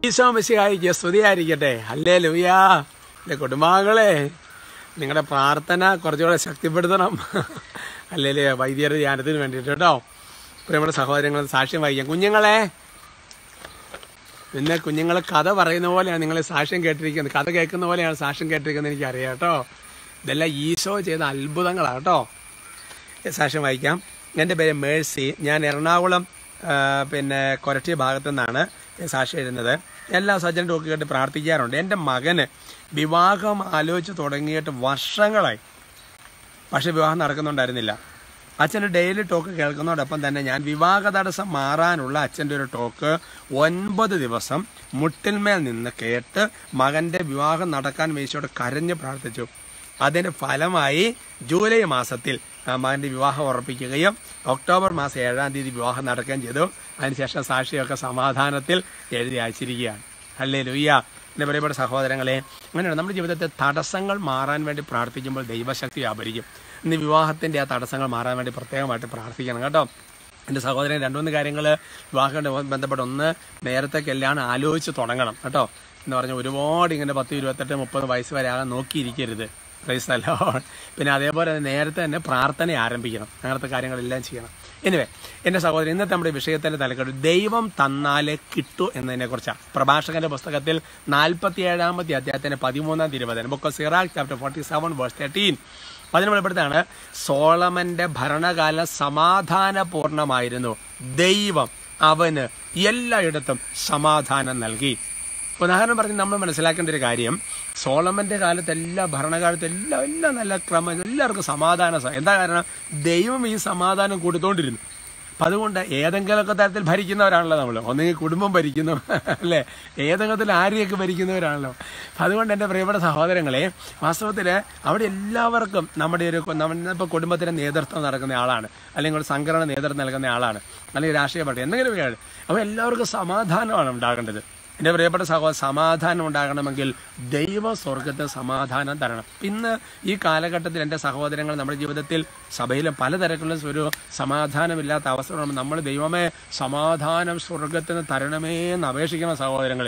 ഈശോ മിശിഹായിക്ക് സ്തുതിയായിരിക്കട്ടെ അല്ലേ ലൂയാ എൻ്റെ കുടുംബാംഗങ്ങളെ നിങ്ങളുടെ പ്രാർത്ഥന കുറച്ചുകൂടെ ശക്തിപ്പെടുത്തണം അല്ലേ വൈദ്യരുടെ ധ്യാനത്തിന് വേണ്ടിയിട്ട് കേട്ടോ പ്രിയമുള്ള സഹോദരങ്ങൾ സാക്ഷ്യം വഹിക്കാം കുഞ്ഞുങ്ങളെ പിന്നെ കുഞ്ഞുങ്ങൾ കഥ പറയുന്ന പോലെയാണ് നിങ്ങൾ സാക്ഷ്യം കേട്ടിരിക്കുന്നത് കഥ കേൾക്കുന്ന പോലെയാണ് സാക്ഷ്യം കേട്ടിരിക്കുന്നത് എനിക്കറിയാം കേട്ടോ ഇതെല്ലാം ഈശോ ചെയ്ത അത്ഭുതങ്ങളാണ് കേട്ടോ സാക്ഷ്യം വായിക്കാം എൻ്റെ പേര് മേഴ്സി ഞാൻ എറണാകുളം ആ, പിന്നെ കൊരട്ടി ഭാഗത്തു നിന്നാണ് സാക്ഷ്യം എഴുതുന്നത് എല്ലാ സജ്ജനും ടോക്ക് കേട്ട് പ്രാർത്ഥിക്കാറുണ്ട് എൻ്റെ മകന് വിവാഹം ആലോചിച്ച് തുടങ്ങിയിട്ട് വർഷങ്ങളായി പക്ഷെ വിവാഹം നടക്കുന്നുണ്ടായിരുന്നില്ല അച്ഛൻ്റെ ഡെയിലി ടോക്ക് കേൾക്കുന്നതോടൊപ്പം തന്നെ ഞാൻ വിവാഹ തടസ്സം മാറാനുള്ള അച്ഛൻ്റെ ഒരു ടോക്ക് ഒൻപത് ദിവസം മുട്ടിന്മേൽ നിന്ന് കേട്ട് മകൻ്റെ വിവാഹം നടക്കാൻ വീശോട് കരഞ്ഞ് പ്രാർത്ഥിച്ചു അതിന്റെ ഫലമായി ജൂലൈ മാസത്തിൽ ആ മകന്റെ വിവാഹം ഉറപ്പിക്കുകയും ഒക്ടോബർ മാസം ഏഴാം തീയതി വിവാഹം നടക്കുകയും ചെയ്തു അതിനുശേഷം സാക്ഷിയൊക്കെ സമാധാനത്തിൽ എഴുതി അയച്ചിരിക്കുകയാണ് അല്ലേ ലുയ്യ എൻ്റെ പ്രിയപ്പെട്ട സഹോദരങ്ങളെ അങ്ങനെയാണ് നമ്മുടെ ജീവിതത്തിൽ തടസ്സങ്ങൾ മാറാൻ വേണ്ടി പ്രാർത്ഥിക്കുമ്പോൾ ദൈവശക്തി വ്യാപരിക്കും ഇന്ന് വിവാഹത്തിൻ്റെ ആ തടസ്സങ്ങൾ മാറാൻ വേണ്ടി പ്രത്യേകമായിട്ട് പ്രാർത്ഥിക്കണം കേട്ടോ എൻ്റെ സഹോദരൻ രണ്ട് മൂന്ന് കാര്യങ്ങൾ വിവാഹമായിട്ട് ബന്ധപ്പെട്ട് ഒന്ന് നേരത്തെ കല്യാണം ആലോചിച്ച് തുടങ്ങണം കേട്ടോ എന്ന് പറഞ്ഞാൽ ഒരുപാട് ഇങ്ങനെ പത്ത് ഇരുപത്തെട്ട് മുപ്പത് വയസ്സ് വരെ ആകാൻ നോക്കിയിരിക്കരുത് പ്രൈസ് അല്ലോ പിന്നെ അതേപോലെ തന്നെ നേരത്തെ തന്നെ പ്രാർത്ഥന ആരംഭിക്കണം അങ്ങനത്തെ കാര്യങ്ങളെല്ലാം ചെയ്യണം എനിവേ എൻ്റെ സഹോദരൻ ഇന്നത്തെ നമ്മുടെ വിഷയത്തിൻ്റെ തലക്കെട്ട് ദൈവം തന്നാലേ കിട്ടൂ എന്നതിനെ കുറിച്ചാണ് പ്രഭാഷകന്റെ പുസ്തകത്തിൽ നാൽപ്പത്തി ഏഴാമത്തെ അധ്യായത്തിന്റെ പതിമൂന്നാം തിരുവചനം book of Sirach chapter forty seven verse thirteen അതിന് വെളിപ്പെടുത്താണ് സോളമന്റെ ഭരണകാലം സമാധാനപൂർണമായിരുന്നു ദൈവം അവന് എല്ലായിടത്തും സമാധാനം നൽകി ഉദാഹരണം പറഞ്ഞ് നമ്മൾ മനസ്സിലാക്കേണ്ട ഒരു കാര്യം സോളമന്റെ കാലത്ത് എല്ലാ ഭരണകാലത്ത് എല്ലാം എല്ലാം നല്ല ക്രമം എല്ലാവർക്കും സമാധാന സ- എന്താ കാരണം ദൈവം ഈ സമാധാനം കൊടുത്തോണ്ടിരുന്നു അപ്പം അതുകൊണ്ട് ഏതെങ്കിലുമൊക്കെ തരത്തിൽ ഭരിക്കുന്നവരാണല്ലോ നമ്മൾ ഒന്നെങ്കിൽ കുടുംബം ഭരിക്കുന്നു അല്ലേ ഏതെങ്കിലും തരത്തിൽ ആരെയൊക്കെ ഭരിക്കുന്നവരാണല്ലോ അപ്പം അതുകൊണ്ട് എൻ്റെ പ്രിയപ്പെട്ട സഹോദരങ്ങളെ വാസ്തവത്തിൽ അവിടെ എല്ലാവർക്കും നമ്മുടെ ഒരു നമ്മളിപ്പോൾ കുടുംബത്തിന് നേതൃത്വം നടക്കുന്ന ആളാണ് അല്ലെങ്കിൽ ഒരു സംഘടന നേതൃത്വം നൽകുന്ന ആളാണ് അല്ലെങ്കിൽ രാഷ്ട്രീയ പാർട്ടി എന്തെങ്കിലും ഒക്കെയാണ് അപ്പോൾ എല്ലാവർക്കും സമാധാനമാണ് ഉണ്ടാകേണ്ടത് എൻ്റെ പ്രിയപ്പെട്ട സഹോദര സമാധാനം ഉണ്ടാകണമെങ്കിൽ ദൈവ സ്വർഗത്തെ സമാധാനം തരണം ഇന്ന് ഈ കാലഘട്ടത്തിൽ എൻ്റെ സഹോദരങ്ങൾ നമ്മുടെ ജീവിതത്തിൽ സഭയിലെ പലതരത്തിലുള്ള ഒരു സമാധാനമില്ലാത്ത അവസ്ഥ നമ്മൾ ദൈവമേ സമാധാനം സ്വർഗത്തിന് തരണമേ എന്ന് അപേക്ഷിക്കണം സഹോദരങ്ങളെ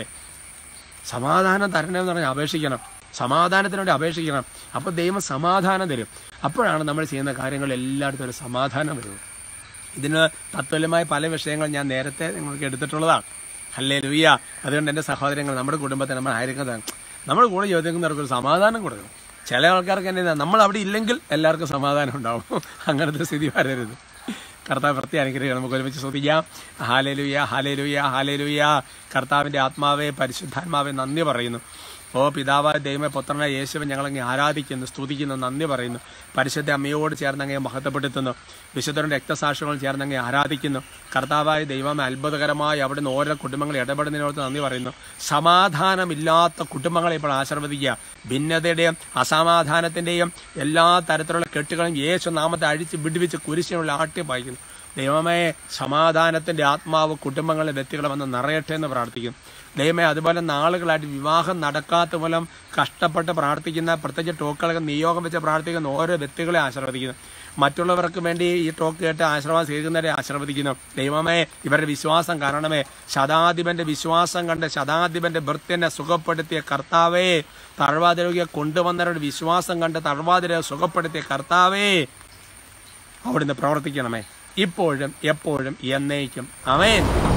സമാധാനം തരണമെന്ന് പറഞ്ഞാൽ അപേക്ഷിക്കണം സമാധാനത്തിന് വേണ്ടി അപേക്ഷിക്കണം അപ്പോൾ ദൈവം സമാധാനം തരും അപ്പോഴാണ് നമ്മൾ ചെയ്യുന്ന കാര്യങ്ങൾ എല്ലായിടത്തും ഒരു സമാധാനം വരുന്നത് ഇതിന് തത്വലമായ പല വിഷയങ്ങൾ ഞാൻ നേരത്തെ നിങ്ങൾക്ക് എടുത്തിട്ടുള്ളതാണ് അല്ലേ ലുയ്യ അതുകൊണ്ട് എൻ്റെ സഹോദരങ്ങൾ നമ്മുടെ കുടുംബത്തെ നമ്മൾ ആയിരിക്കുന്നതാണ് നമ്മുടെ കൂടെ ചോദിക്കുന്നവർക്ക് ഒരു സമാധാനം കൊടുക്കണം ചില ആൾക്കാർക്ക് തന്നെ നമ്മൾ അവിടെ ഇല്ലെങ്കിൽ എല്ലാവർക്കും സമാധാനം ഉണ്ടാവും അങ്ങനത്തെ സ്ഥിതി വരരുത് കർത്താവ് പ്രത്യേക അനുഗ്രഹിക്കണം നമുക്ക് ഒരുമിച്ച് ശ്രദ്ധിക്കാം ഹാലേലുയ ഹാലേലുയ ഹാലേലുയ കർത്താവിൻ്റെ ആത്മാവെ പരിശുദ്ധാത്മാവെ നന്ദി പറയുന്നു ഓ പിതാവായ ദൈവമേ പുത്രനായ യേശുവെ ഞങ്ങളങ്ങ് ആരാധിക്കുന്നു സ്തുതിക്കുന്നു നന്ദി പറയുന്നു പരിശുദ്ധ അമ്മയോട് ചേർന്ന് അങ്ങേ മഹത്വപ്പെടുത്തുന്നു വിശുദ്ധരുടെ രക്തസാക്ഷികൾ ചേർന്ന് അങ്ങേ ആരാധിക്കുന്നു കർത്താവായ ദൈവമേ അത്ഭുതകരമായി അവിടുന്ന് ഓരോ കുടുംബങ്ങൾ ഇടപെടുന്നതിനോട് നന്ദി പറയുന്നു സമാധാനമില്ലാത്ത കുടുംബങ്ങളെ ഇപ്പോൾ ആശീർവദിക്കുക ഭിന്നതയുടെയും അസമാധാനത്തിന്റെയും എല്ലാ തരത്തിലുള്ള കെട്ടുകളും യേശു നാമത്തെ അഴിച്ച് വിടുവിച്ച് കുരിശിനുള്ള ആട്ടി പായിക്കുന്നു ദൈവമേ സമാധാനത്തിന്റെ ആത്മാവ് കുടുംബങ്ങളിലെ വ്യക്തികളെ വന്ന് നിറയട്ടെ എന്ന് പ്രാർത്ഥിക്കുന്നു ദൈവമേ അതുപോലെ നാളുകളായിട്ട് വിവാഹം നടക്കാത്ത മൂലം കഷ്ടപ്പെട്ട് പ്രാർത്ഥിക്കുന്ന പ്രത്യേകിച്ച് ടോക്കുകളൊക്കെ നിയോഗം വെച്ച് പ്രാർത്ഥിക്കുന്ന ഓരോ വ്യക്തികളെ ആശീർവദിക്കുന്നു മറ്റുള്ളവർക്ക് വേണ്ടി ഈ ടോക്ക് കേട്ട് ആശ്രമം സ്വീകരിക്കുന്നവരെ ആശീർവദിക്കുന്നു ദൈവമേ ഇവരുടെ വിശ്വാസം കാരണമേ ശതാധിപന്റെ വിശ്വാസം കണ്ട് ശതാധിപന്റെ ഭൃത്യനെ സുഖപ്പെടുത്തിയ കർത്താവേ തഴവാതിരോഗ്യ കൊണ്ടുവന്നവരുടെ വിശ്വാസം കണ്ട് തഴവാതിരെ സുഖപ്പെടുത്തിയ കർത്താവേ അവിടുന്ന് പ്രവർത്തിക്കണമേ ഇപ്പോഴും എപ്പോഴും എന്നേക്കും അമേൻ